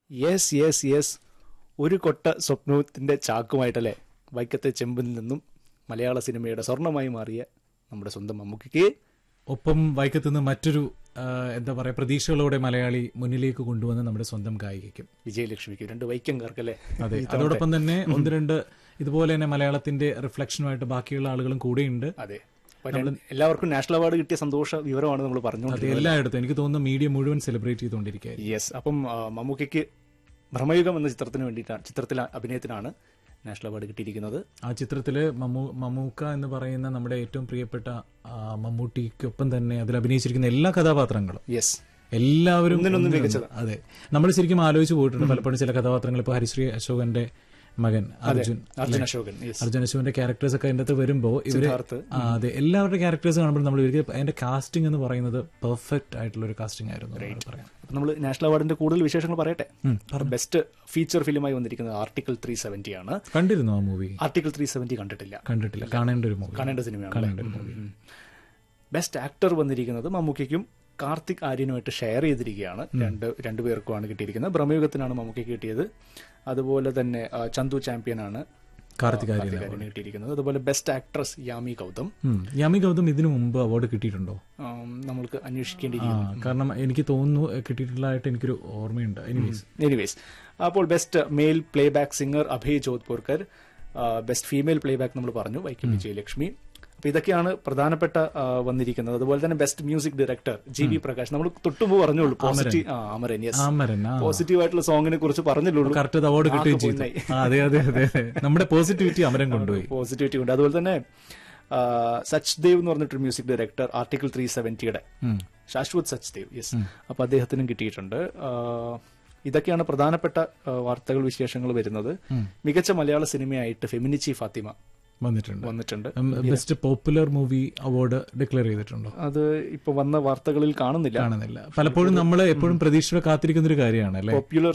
Yes yes yes ഒരു കൊട്ട സ്വപ്നത്തിന്റെ ചാക്കുമായിട്ടല്ലേ വൈക്കത്തെ ചെമ്പിൽ നിന്നും മലയാള സിനിമയുടെ സ്വർണമായി മാറിയ നമ്മുടെ സ്വന്തം മമ്മൂക്കിക്ക് ഒപ്പം വൈക്കത്തുനിന്ന് മറ്റൊരു ആ, എന്താ പറയാ പ്രതീക്ഷകളോടെ മലയാളി മുന്നിലേക്ക് കൊണ്ടുവന്ന നമ്മുടെ സ്വന്തം ഗായികയ്ക്കും വിജയലക്ഷ്മിക്ക് രണ്ട് വൈക്കംകാർക്കല്ലേ അതെ അതോടൊപ്പം തന്നെ ഒന്ന് രണ്ട് ഇതുപോലെ തന്നെ മലയാളത്തിന്റെ റിഫ്ലക്ഷനുമായിട്ട് ബാക്കിയുള്ള ആളുകളും കൂടെയുണ്ട് അതെ അപ്പൊ രണ്ട് എല്ലാവർക്കും നാഷണൽ അവാർഡ് കിട്ടിയ സന്തോഷ വിവരമാണ് നമ്മൾ അത് പറഞ്ഞുകൊണ്ടിരിക്കുന്നത് എല്ലായിടത്തും എനിക്ക് തോന്നുന്നു മീഡിയ മുഴുവൻ സെലിബ്രേറ്റ് ചെയ്തുകൊണ്ടിരിക്കുകയായിരുന്നു യെസ് അപ്പം ആ, മമ്മൂക്കയ്ക്ക് ഭ്രമയുഗം എന്ന ചിത്രത്തിന് വേണ്ടിയിട്ടാണ് ചിത്രത്തിലെ അഭിനയത്തിനാണ് നാഷണൽ അവാർഡ് കിട്ടിയിരിക്കുന്നത് ആ ചിത്രത്തില് മമ്മൂ മമ്മൂക്ക എന്ന് പറയുന്ന നമ്മുടെ ഏറ്റവും പ്രിയപ്പെട്ട ആ, മമ്മൂട്ടിക്കൊപ്പം തന്നെ അതിൽ അഭിനയിച്ചിരിക്കുന്ന എല്ലാ കഥാപാത്രങ്ങളും യെസ് എല്ലാവരും ഒന്നിനൊന്ന് ഒന്നിനൊന്ന് മികച്ചത്. അതെ നമ്മൾ ശരിക്കും ആലോചിച്ച് പോയിട്ടുണ്ട് പലപ്പോഴും ചില കഥാപാത്രങ്ങൾ ഇപ്പൊ ഹരിശ്രീ അശോകന്റെ മകൻ അർജുൻ അർജുൻ അശോകൻ യെസ് അർജുൻ അശോകന്റെ ക്യാരക്ടേഴ്സ് ഒക്കെ അതിന്റെ അകത്ത് വരുമ്പോൾ ഇവര് സിദ്ധാർത്ഥ് ആ, അതെ എല്ലാവരുടെ ക്യാരക്ടേഴ്സ് കാണുമ്പോൾ നമ്മൾ ഇവർക്ക് അതിന്റെ കാസ്റ്റിംഗ് എന്ന് പറയുന്നത് പെർഫെക്റ്റ് ആയിട്ടുള്ള ഒരു കാസ്റ്റിംഗ് ആയിരുന്നു എന്ന് വേണം പറയാൻ അപ്പൊ നമ്മൾ നാഷണൽ അവാർഡിന്റെ കൂടുതൽ വിശേഷങ്ങൾ പറയട്ടെ ഉം, ബെസ്റ്റ് ഫീച്ചർ ഫിലിമായി വന്നിരിക്കുന്നത് ആർട്ടിക്കിൾ ത്രീ സെവന്റി ആണ് കണ്ടിരുന്നു ആ മൂവി ആർട്ടിക്കിൾ ത്രീ സെവന്റി കണ്ടിട്ടില്ല കണ്ടിട്ടില്ല കാണേണ്ട ഒരു മൂവി കാണേണ്ട സിനിമയാണ് കാണേണ്ട ഒരു മൂവി ബെസ്റ്റ് ആക്ടർ വന്നിരിക്കുന്നത് മമ്മൂക്കയ്ക്കും കാർത്തിക് ആര്യനുമായിട്ട് ഷെയർ ചെയ്തിരിക്കുകയാണ് രണ്ട് രണ്ടുപേർക്കുമാണ് കിട്ടിയിരിക്കുന്നത് ബ്രഹ്മയുഗത്തിനാണ് മമ്മൂക്കയ്ക്ക് കിട്ടിയത് അതുപോലെ തന്നെ ആ, ചന്തു ചാമ്പ്യനാണ് കാർത്തിക് ആര്യൻ കാർത്തിക് ആര്യന് കിട്ടിയിരിക്കുന്നത് അതുപോലെ ബെസ്റ്റ് ആക്ട്രസ് യാമി ഗൗതം ഉം. യാമി ഗൗതം ഇതിനു മുമ്പ് അവാർഡ് കിട്ടിയിട്ടുണ്ടോ ആം, നമ്മൾക്ക് അന്വേഷിക്കേണ്ടി ആ കാരണം എനിക്ക് തോന്നുന്നു കിട്ടിയിട്ടുള്ളതായിട്ട് എനിക്കൊരു ഓർമ്മയുണ്ട് എനിവേസ് എനിവേസ് അപ്പോൾ best male playback singer Abhay Jodhpurkar best female playback നമ്മൾ പറഞ്ഞു വൈക്കം വിജയലക്ഷ്മി അപ്പൊ ഇതൊക്കെയാണ് പ്രധാനപ്പെട്ട ആ, വന്നിരിക്കുന്നത് അതുപോലെ തന്നെ best music director G V Prakash നമ്മൾ തൊട്ടുമ്പ് പറഞ്ഞുള്ളൂ പോസിറ്റീവ് ആ അമരൻ യെസ് ആമരൻ ആ പോസിറ്റീവ് ആയിട്ടുള്ള സോങ്ങിനെ കുറിച്ച് പറഞ്ഞുള്ളൂ കറക്റ്റ് അവാർഡ് കിട്ടുകയും നാക്ക് ചെയ്തു പൊന്നായി. ആ, അതെ അതെ അതെ അതെ നമ്മുടെ പോസിറ്റിവിറ്റി അമരൻ കൊണ്ടുപോയി പോസിറ്റിവിറ്റി ഉണ്ട് അതുപോലെ തന്നെ ആ, സച്ച് ദേവ് എന്ന് പറഞ്ഞിട്ടൊരു മ്യൂസിക് ഡയറക്ടർ ആർട്ടിക്കിൾ ത്രീ സെവന്റിയുടെ ഉം. ശാശ്വത് സച്ച് ദേവ് യെസ് അപ്പൊ അദ്ദേഹത്തിനും കിട്ടിയിട്ടുണ്ട് ആ, ഇതൊക്കെയാണ് പ്രധാനപ്പെട്ട ആ, വാർത്തകൾ വിശേഷങ്ങൾ വരുന്നത് മികച്ച മലയാള സിനിമയായിട്ട് ഫെമിനിച്ചി ഫാത്തിമ വന്നിട്ടുണ്ട് വന്നിട്ടുണ്ട് best popular movie award declare ചെയ്തിട്ടുണ്ടോ അത് ഇപ്പൊ വന്ന വാർത്തകളിൽ കാണുന്നില്ല കാണുന്നില്ല പലപ്പോഴും നമ്മൾ എപ്പോഴും പ്രതീക്ഷയോടെ കാത്തിരിക്കുന്ന ഒരു കാര്യമാണ് അല്ലെ പോപ്പുലർ